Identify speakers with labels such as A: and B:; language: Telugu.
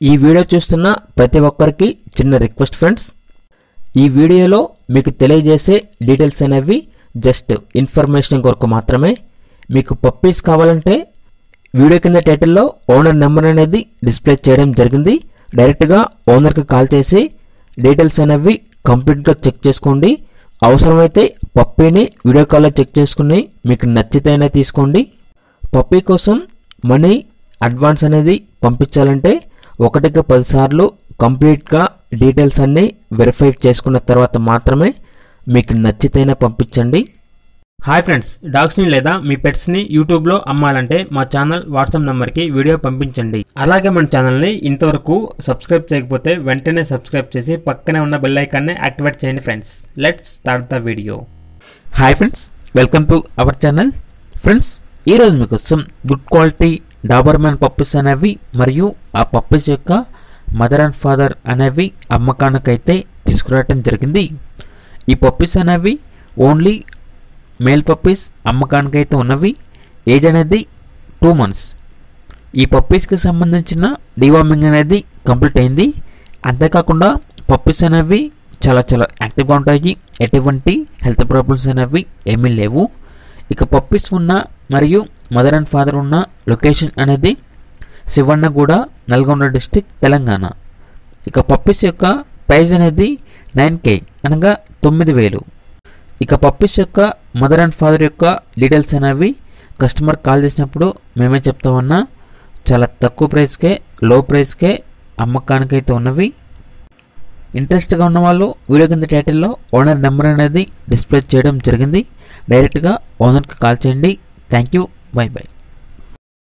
A: ఈ వీడియో చూస్తున్న ప్రతి ఒక్కరికి చిన్న రిక్వెస్ట్ ఫ్రెండ్స్ ఈ వీడియోలో మీకు తెలియజేసే డీటెయిల్స్ అనేవి జస్ట్ ఇన్ఫర్మేషన్ కొరకు మాత్రమే మీకు పప్పీస్ కావాలంటే వీడియో కింద టైటిల్లో ఓనర్ నెంబర్ అనేది డిస్ప్లే చేయడం జరిగింది డైరెక్ట్గా ఓనర్కి కాల్ చేసి డీటెయిల్స్ అనేవి కంప్లీట్గా చెక్ చేసుకోండి అవసరమైతే పప్పీని వీడియో కాల్లో చెక్ చేసుకుని మీకు నచ్చితేనే తీసుకోండి పప్పీ కోసం మనీ అడ్వాన్స్ అనేది పంపించాలంటే ఒకటికి పదిసార్లు కంప్లీట్గా డీటెయిల్స్ అన్నీ వెరిఫై చేసుకున్న తర్వాత మాత్రమే మీకు నచ్చితేనే పంపించండి
B: హాయ్ ఫ్రెండ్స్ డాగ్స్ని లేదా మీ పెట్స్ని యూట్యూబ్లో అమ్మాలంటే మా ఛానల్ వాట్సాప్ నెంబర్కి వీడియో పంపించండి అలాగే మన ఛానల్ని ఇంతవరకు సబ్స్క్రైబ్ చేయకపోతే వెంటనే సబ్స్క్రైబ్ చేసి పక్కనే ఉన్న బెల్ ఐకాన్ని యాక్టివేట్ చేయండి friends let's start the video
A: hi friends welcome to our channel friends ఈరోజు మీకోసం గుడ్ క్వాలిటీ డాబర్మ్యాన్ పప్పీస్ అనేవి మరియు ఆ పప్పీస్ యొక్క మదర్ అండ్ ఫాదర్ అనేవి అమ్మకానికైతే తీసుకురావటం జరిగింది ఈ పప్పీస్ అనేవి ఓన్లీ మేల్ పప్పీస్ అమ్మకానికైతే ఉన్నవి ఏజ్ అనేది టూ మంత్స్ ఈ పప్పీస్కి సంబంధించిన డివార్మింగ్ అనేది కంప్లీట్ అయింది అంతేకాకుండా పప్పీస్ అనేవి చాలా చాలా యాక్టివ్గా ఉంటాయి ఎటువంటి హెల్త్ ప్రాబ్లమ్స్ అనేవి ఏమీ లేవు ఇక పప్పీస్ ఉన్న మరియు మదర్ అండ్ ఫాదర్ ఉన్న లొకేషన్ అనేది శివన్నగూడ నల్గొండ డిస్టిక్ తెలంగాణ ఇక పప్పీస్ యొక్క ప్రైస్ అనేది నైన్ కే అనగా తొమ్మిది వేలు ఇక పప్పీస్ యొక్క మదర్ అండ్ ఫాదర్ యొక్క డీటెయిల్స్ అనేవి కస్టమర్ కాల్ చేసినప్పుడు మేమే చెప్తామన్నా చాలా తక్కువ ప్రైస్కే లో ప్రైస్కే అమ్మకానికైతే ఉన్నవి ఇంట్రెస్ట్గా ఉన్న వాళ్ళు వీడియో కింద టైటిల్లో ఓనర్ నెంబర్ అనేది డిస్ప్లే చేయడం జరిగింది డైరెక్ట్గా ఓనర్కి కాల్ చేయండి థ్యాంక్ యూ బై బై